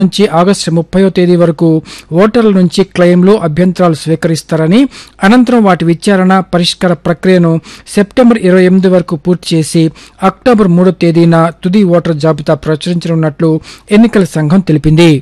నుంచి ఆగస్టు ముప్పయో తేదీ వరకు ఓటర్ల నుంచి క్లెయిమ్లు అభ్యంతరాలు స్వీకరిస్తారని అనంతరం వాటి విచారణ పరిష్కార ప్రక్రియను సెప్టెంబర్ ఇరవై ఎనిమిది వరకు పూర్తి చేసి అక్టోబర్ మూడో తేదీన తుది ఓటర్ జాబితా ప్రచురించనున్నట్లు ఎన్నికల సంఘం తెలిపింది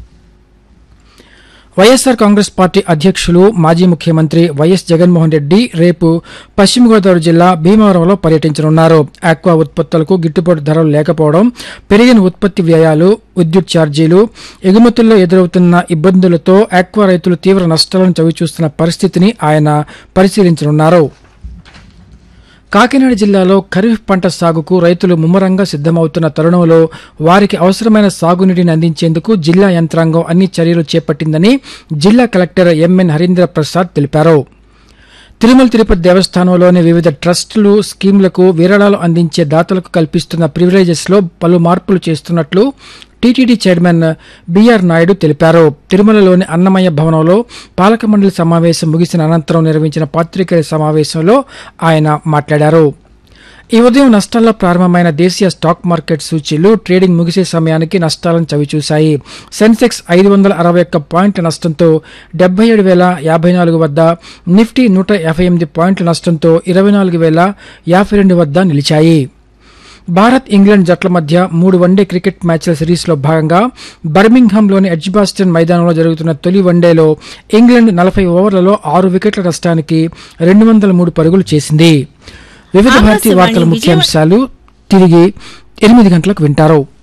వైఎస్సార్ కాంగ్రెస్ పార్టీ అధ్యక్షులు మాజీ ముఖ్యమంత్రి వైఎస్ జగన్మోహన్ రెడ్డి రేపు పశ్చిమ గోదావరి జిల్లా భీమవరంలో పర్యటించనున్నారు ఆక్వా ఉత్పత్తులకు గిట్టుబాటు ధరలు లేకపోవడం పెరిగిన ఉత్పత్తి వ్యయాలు విద్యుత్ ఛార్జీలు ఎగుమతుల్లో ఎదురవుతున్న ఇబ్బందులతో ఆక్వా రైతులు తీవ్ర నష్టాలను చవిచూస్తున్న పరిస్థితిని ఆయన పరిశీలించనున్నారు కాకినాడ జిల్లాలో ఖరీఫ్ పంట సాగుకు రైతులు ముమ్మరంగా సిద్దమవుతున్న తరుణంలో వారికి అవసరమైన సాగునీటిని అందించేందుకు జిల్లా యంత్రాంగం అన్ని చర్యలు చేపట్టిందని జిల్లా కలెక్టర్ ఎంఎన్ హరీంద్ర ప్రసాద్ తెలిపారు తిరుమల తిరుపతి దేవస్థానంలోని వివిధ ట్రస్టులు స్కీంలకు విరాళాలు అందించే దాతలకు కల్పిస్తున్న ప్రివిలేజెస్ లో పలు మార్పులు చేస్తున్నట్లు టీటీడీ చైర్మన్ బీఆర్ నాయుడు తెలిపారు తిరుమలలోని అన్నమయ్య భవనంలో పాలక మండలి సమావేశం ముగిసిన అనంతరం నిర్వహించిన పాత్రికేయుల సమావేశంలో ఆయన మాట్లాడారు ఈ ఉదయం నష్టాల్లో ప్రారంభమైన దేశీయ స్టాక్ మార్కెట్ సూచీలు ట్రేడింగ్ ముగిసే సమయానికి నష్టాలను చవిచూశాయి సెన్సెక్స్ ఐదు వందల అరవై ఒక్క పాయింట్ల నష్టంతో డెబ్బై ఏడు వేల యాభై నాలుగు వద్ద నిఫ్టీ నూట యాభై ఎనిమిది పాయింట్ల నష్టంతో ఇరవై నాలుగు వేల యాభై రెండు వద్ద నిలిచాయి భారత్ ఇంగ్లాండ్ జట్ల మధ్య మూడు వన్డే క్రికెట్ మ్యాచ్ల సిరీస్లో భాగంగా బర్మింగ్హామ్లోని ఎడ్జ్బాస్టన్ మైదానంలో జరుగుతున్న తొలి వన్డేలో ఇంగ్లాండ్ నలభై ఓవర్లలో ఆరు వికెట్ల నష్టానికి రెండు వందల మూడు పరుగులు చేసింది వివిధ భారతీయ వార్తల ముఖ్యాంశాలు తిరిగి ఎనిమిది గంటలకు వింటారు